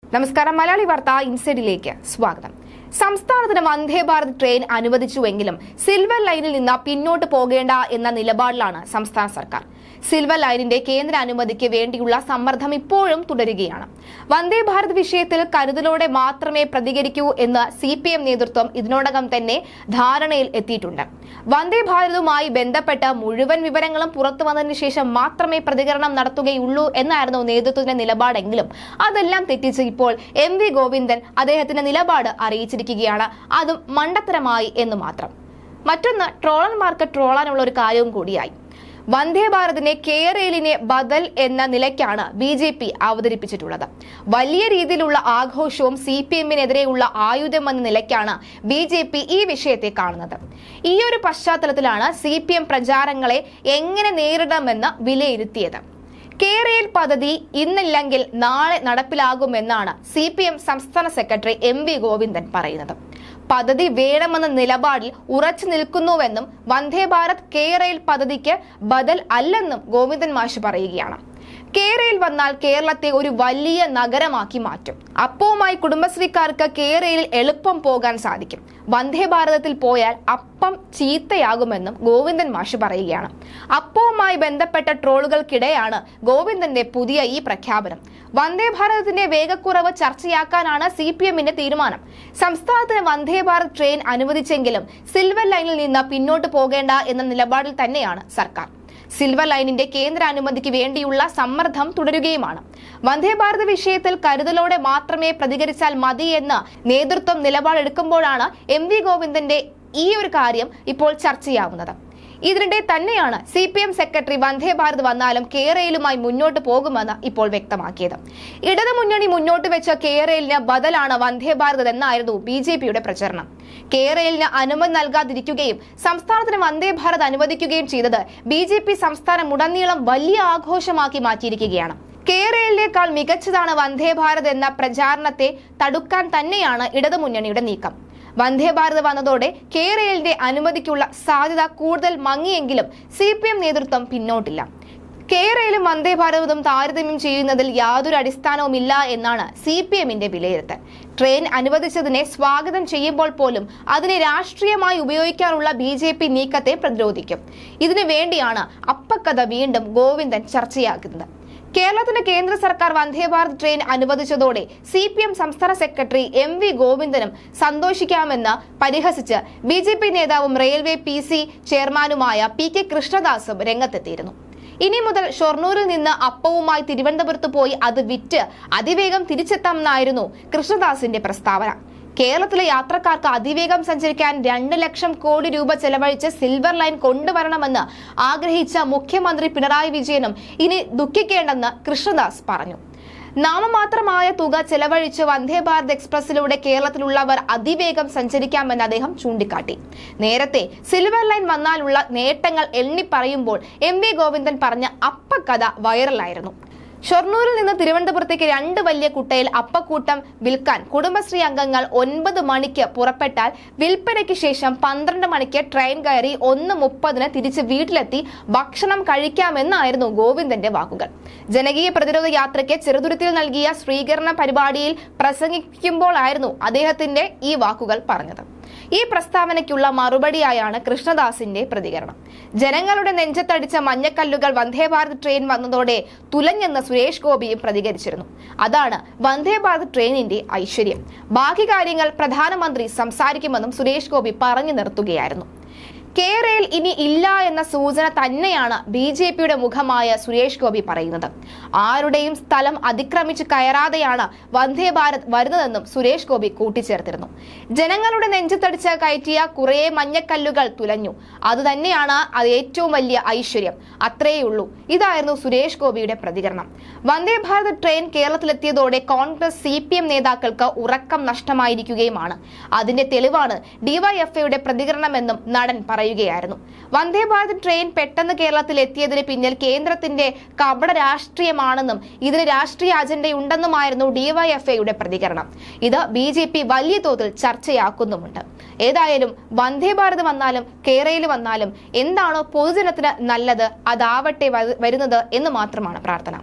നമസ്കാരം മലയാളി വാർത്ത ഇൻസൈഡിലേക്ക് സ്വാഗതം സംസ്ഥാനത്തിന് വന്ദേ ഭാരത് ട്രെയിൻ അനുവദിച്ചുവെങ്കിലും സിൽവർ ലൈനിൽ നിന്ന് പിന്നോട്ട് പോകേണ്ട എന്ന നിലപാടിലാണ് സംസ്ഥാന സർക്കാർ സിൽവർ ലൈനിന്റെ കേന്ദ്ര അനുമതിക്ക് വേണ്ടിയുള്ള സമ്മർദ്ദം ഇപ്പോഴും തുടരുകയാണ് വന്ദേ ഭാരത് വിഷയത്തിൽ കരുതലോടെ മാത്രമേ പ്രതികരിക്കൂ എന്ന് സി പി എം നേതൃത്വം ഇതിനോടകം തന്നെ ധാരണയിൽ എത്തിയിട്ടുണ്ട് വന്ദേ ഭാരതുമായി ബന്ധപ്പെട്ട മുഴുവൻ വിവരങ്ങളും പുറത്തു വന്നതിന് ശേഷം മാത്രമേ പ്രതികരണം നടത്തുകയുള്ളൂ എന്നായിരുന്നു നേതൃത്വത്തിന്റെ നിലപാടെങ്കിലും അതെല്ലാം തെറ്റിച്ച് ഇപ്പോൾ എം വി ഗോവിന്ദൻ അദ്ദേഹത്തിന്റെ നിലപാട് അറിയിച്ചിരിക്കുകയാണ് അതും മണ്ടത്തരമായി എന്ന് മാത്രം മറ്റൊന്ന് ട്രോളന്മാർക്ക് ട്രോളാനുള്ള ഒരു കാര്യവും കൂടിയായി വന്ദേ ഭാരതിനെ കേരളിനെ ബദൽ എന്ന നിലയ്ക്കാണ് ബി ജെ പി അവതരിപ്പിച്ചിട്ടുള്ളത് വലിയ രീതിയിലുള്ള ആഘോഷവും സി പി എമ്മിനെതിരെയുള്ള ആയുധം എന്ന നിലയ്ക്കാണ് ബി ജെ പി ഈ വിഷയത്തെ കാണുന്നത് ഈ ഒരു പശ്ചാത്തലത്തിലാണ് സി പി എം പ്രചാരങ്ങളെ എങ്ങനെ നേരിടണമെന്ന് വിലയിരുത്തിയത് കേരയിൽ പദ്ധതി ഇന്നില്ലെങ്കിൽ നാളെ നടപ്പിലാകുമെന്നാണ് സി പി എം സംസ്ഥാന സെക്രട്ടറി എം വി ഗോവിന്ദൻ പറയുന്നത് പദ്ധതി വേണമെന്ന നിലപാടിൽ ഉറച്ചു നിൽക്കുന്നുവെന്നും വന്ദേ ഭാരത് കേരയിൽ പദ്ധതിക്ക് ബദൽ അല്ലെന്നും ഗോവിന്ദൻ മാഷ് പറയുകയാണ് കേരയിൽ വന്നാൽ കേരളത്തെ ഒരു വലിയ നഗരമാക്കി മാറ്റും അപ്പവുമായി കുടുംബശ്രീക്കാർക്ക് കേരയിൽ എളുപ്പം പോകാൻ സാധിക്കും വന്ദേ ഭാരതത്തിൽ പോയാൽ അപ്പം ചീത്തയാകുമെന്നും ഗോവിന്ദൻ മാഷ് പറയുകയാണ് അപ്പവുമായി ബന്ധപ്പെട്ട ട്രോളുകൾക്കിടെയാണ് ഗോവിന്ദന്റെ പുതിയ ഈ പ്രഖ്യാപനം വന്ദേ ഭാരതത്തിന്റെ വേഗക്കുറവ് ചർച്ചയാക്കാനാണ് സി പി എമ്മിന്റെ തീരുമാനം സംസ്ഥാനത്തിന് വന്ദേ ഭാരത് ട്രെയിൻ അനുവദിച്ചെങ്കിലും സിൽവർ ലൈനിൽ നിന്ന് പിന്നോട്ട് പോകേണ്ട എന്ന നിലപാടിൽ തന്നെയാണ് സർക്കാർ സിൽവർ ലൈനിന്റെ കേന്ദ്ര അനുമതിക്ക് വേണ്ടിയുള്ള സമ്മർദ്ദം തുടരുകയുമാണ് വന്ദേ ഭാരത് വിഷയത്തിൽ കരുതലോടെ മാത്രമേ പ്രതികരിച്ചാൽ മതി എന്ന് നേതൃത്വം നിലപാടെടുക്കുമ്പോഴാണ് എം വി ഗോവിന്ദന്റെ ഈ ഒരു കാര്യം ഇപ്പോൾ ചർച്ചയാവുന്നത് ഇതിനിടെ തന്നെയാണ് C P M secretary Vande Bharat വന്നാലും കേരളയിലുമായി മുന്നോട്ട് പോകുമെന്ന് ഇപ്പോൾ വ്യക്തമാക്കിയത് ഇടതു മുന്നണി മുന്നോട്ട് വെച്ച കേരളിന് ബദലാണ് വന്ദേ ഭാരത് എന്നായിരുന്നു ബി ജെ പിയുടെ പ്രചരണം കേരളിന് അനുമതി നൽകാതിരിക്കുകയും സംസ്ഥാനത്തിന് വന്ദേ ഭാരത് അനുവദിക്കുകയും ചെയ്തത് ബി ജെ പി സംസ്ഥാനമുടനീളം വലിയ ആഘോഷമാക്കി മാറ്റിയിരിക്കുകയാണ് കേരളിനേക്കാൾ മികച്ചതാണ് വന്ദേ ഭാരത് എന്ന പ്രചാരണത്തെ തടുക്കാൻ തന്നെയാണ് ഇടതുമുന്നണിയുടെ നീക്കം വന്ദേ ഭാരത് വന്നതോടെ കേരളിന്റെ അനുമതിക്കുള്ള സാധ്യത കൂടുതൽ മങ്ങിയെങ്കിലും സി പി എം നേതൃത്വം പിന്നോട്ടില്ല കേരളയിലും വന്ദേ ഭാരതവും താരതമ്യം ചെയ്യുന്നതിൽ യാതൊരു അടിസ്ഥാനവുമില്ല എന്നാണ് സി പി എമ്മിന്റെ വിലയിരുത്തൽ ട്രെയിൻ അനുവദിച്ചതിനെ സ്വാഗതം ചെയ്യുമ്പോൾ പോലും അതിനെ രാഷ്ട്രീയമായി ഉപയോഗിക്കാനുള്ള ബി ജെ പി നീക്കത്തെ പ്രതിരോധിക്കും ഇതിനു വേണ്ടിയാണ് അപ്പക്കഥ വീണ്ടും ഗോവിന്ദൻ ചർച്ചയാക്കുന്നത് കേരളത്തിന് കേന്ദ്ര സർക്കാർ വന്ദേ ഭാരത് ട്രെയിൻ അനുവദിച്ചതോടെ സി പി എം സംസ്ഥാന സെക്രട്ടറി എം വി ഗോവിന്ദനും സന്തോഷിക്കാമെന്ന് പരിഹസിച്ച് ബി ജെ പി നേതാവും റെയിൽവേ പി സി ചെയർമാനുമായ പി കെ കൃഷ്ണദാസും രംഗത്തെത്തിയിരുന്നു ഇനി മുതൽ ഷൊർണൂരിൽ നിന്ന് അപ്പവുമായി തിരുവനന്തപുരത്ത് പോയി അത് വിറ്റ് അതിവേഗം തിരിച്ചെത്താമെന്നായിരുന്നു കൃഷ്ണദാസിന്റെ പ്രസ്താവന കേരളത്തിലെ യാത്രക്കാർക്ക് അതിവേഗം സഞ്ചരിക്കാൻ രണ്ട് ലക്ഷം കോടി രൂപ ചെലവഴിച്ച് സിൽവർ ലൈൻ കൊണ്ടുവരണമെന്ന് ആഗ്രഹിച്ച മുഖ്യമന്ത്രി പിണറായി വിജയനും ഇനി ദുഃഖിക്കേണ്ടെന്ന് കൃഷ്ണദാസ് പറഞ്ഞു നാമമാത്രമായ തുക ചെലവഴിച്ച് വന്ദേ ഭാരത് എക്സ്പ്രസിലൂടെ കേരളത്തിലുള്ളവർ അതിവേഗം സഞ്ചരിക്കാമെന്ന് അദ്ദേഹം ചൂണ്ടിക്കാട്ടി നേരത്തെ സിൽവർ ലൈൻ വന്നാലുള്ള നേട്ടങ്ങൾ എണ്ണി പറയുമ്പോൾ എം വി ഗോവിന്ദൻ പറഞ്ഞ അപ്പക്കഥ വൈറലായിരുന്നു ഷൊർണൂരിൽ നിന്ന് തിരുവനന്തപുരത്തേക്ക് രണ്ട് വലിയ കുട്ടയിൽ അപ്പക്കൂട്ടം വിൽക്കാൻ കുടുംബശ്രീ അംഗങ്ങൾ ഒൻപത് മണിക്ക് പുറപ്പെട്ടാൽ വിൽപ്പനയ്ക്ക് ശേഷം പന്ത്രണ്ട് മണിക്ക് ട്രെയിൻ കയറി ഒന്ന് മുപ്പതിന് തിരിച്ച് വീട്ടിലെത്തി ഭക്ഷണം കഴിക്കാമെന്നായിരുന്നു ഗോവിന്ദന്റെ വാക്കുകൾ ജനകീയ പ്രതിരോധ യാത്രയ്ക്ക് ചെറുതുരുത്തിൽ നൽകിയ സ്വീകരണ പരിപാടിയിൽ പ്രസംഗിക്കുമ്പോഴായിരുന്നു അദ്ദേഹത്തിന്റെ ഈ വാക്കുകൾ പറഞ്ഞത് ഈ പ്രസ്താവനയ്ക്കുള്ള മറുപടിയായാണ് കൃഷ്ണദാസിന്റെ പ്രതികരണം ജനങ്ങളുടെ നെഞ്ചത്തടിച്ച മഞ്ഞക്കല്ലുകൾ വന്ദേ ഭാരത് ട്രെയിൻ വന്നതോടെ തുലഞ്ഞെന്ന് സുരേഷ് ഗോപിയും പ്രതികരിച്ചിരുന്നു അതാണ് വന്ദേ ഭാരത് ട്രെയിനിന്റെ ഐശ്വര്യം ബാക്കി കാര്യങ്ങൾ പ്രധാനമന്ത്രി സംസാരിക്കുമെന്നും സുരേഷ് ഗോപി പറഞ്ഞു നിർത്തുകയായിരുന്നു കേരയിൽ ഇനി ഇല്ല എന്ന സൂചന തന്നെയാണ് ബി ജെ പിയുടെ മുഖമായ സുരേഷ് ഗോപി പറയുന്നത് ആരുടെയും സ്ഥലം അതിക്രമിച്ച് കയറാതെയാണ് വന്ദേ ഭാരത് വരുന്നതെന്നും സുരേഷ് ഗോപി കൂട്ടിച്ചേർത്തിരുന്നു ജനങ്ങളുടെ നെഞ്ചത്തടിച്ച് കയറ്റിയ കുറേ മഞ്ഞക്കല്ലുകൾ തുലഞ്ഞു അതുതന്നെയാണ് അത് ഏറ്റവും വലിയ ഐശ്വര്യം അത്രേയുള്ളൂ ഇതായിരുന്നു സുരേഷ് ഗോപിയുടെ പ്രതികരണം വന്ദേ ഭാരത് ട്രെയിൻ കേരളത്തിലെത്തിയതോടെ കോൺഗ്രസ് സി പി എം നേതാക്കൾക്ക് ഉറക്കം നഷ്ടമായിരിക്കുകയുമാണ് അതിന്റെ തെളിവാണ് ഡിവൈഎഫ്ഐയുടെ പ്രതികരണമെന്നും നടൻ പറയുകയായിരുന്നു വന്ദേ ഭാരത് ട്രെയിൻ പെട്ടെന്ന് കേരളത്തിൽ എത്തിയതിന് പിന്നിൽ കേന്ദ്രത്തിന്റെ കപട രാഷ്ട്രീയമാണെന്നും ഇതിന് രാഷ്ട്രീയ അജണ്ടയുണ്ടെന്നുമായിരുന്നു ഡിവൈഎഫ്ഐയുടെ പ്രതികരണം ഇത് ബി ജെ പി വലിയ തോതിൽ ചർച്ചയാക്കുന്നുമുണ്ട് ഏതായാലും വന്ദേ ഭാരത് വന്നാലും കേരളയിൽ വന്നാലും എന്താണോ പൊതുജനത്തിന് നല്ലത് അതാവട്ടെ വ- വരുന്നത് എന്ന് മാത്രമാണ് പ്രാർത്ഥന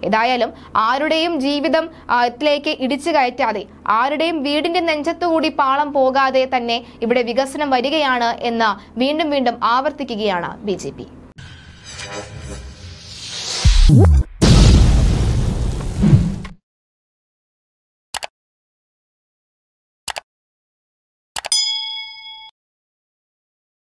ഏതായാലും ആരുടെയും ജീവിതം ആ, ത്തിലേക്ക് ഇടിച്ചു കയറ്റാതെ ആരുടെയും വീടിന്റെ നെഞ്ചത്തുകൂടി പാളം പോകാതെ തന്നെ ഇവിടെ വികസനം വരികയാണ് എന്ന് വീണ്ടും വീണ്ടും ആവർത്തിക്കുകയാണ് ബി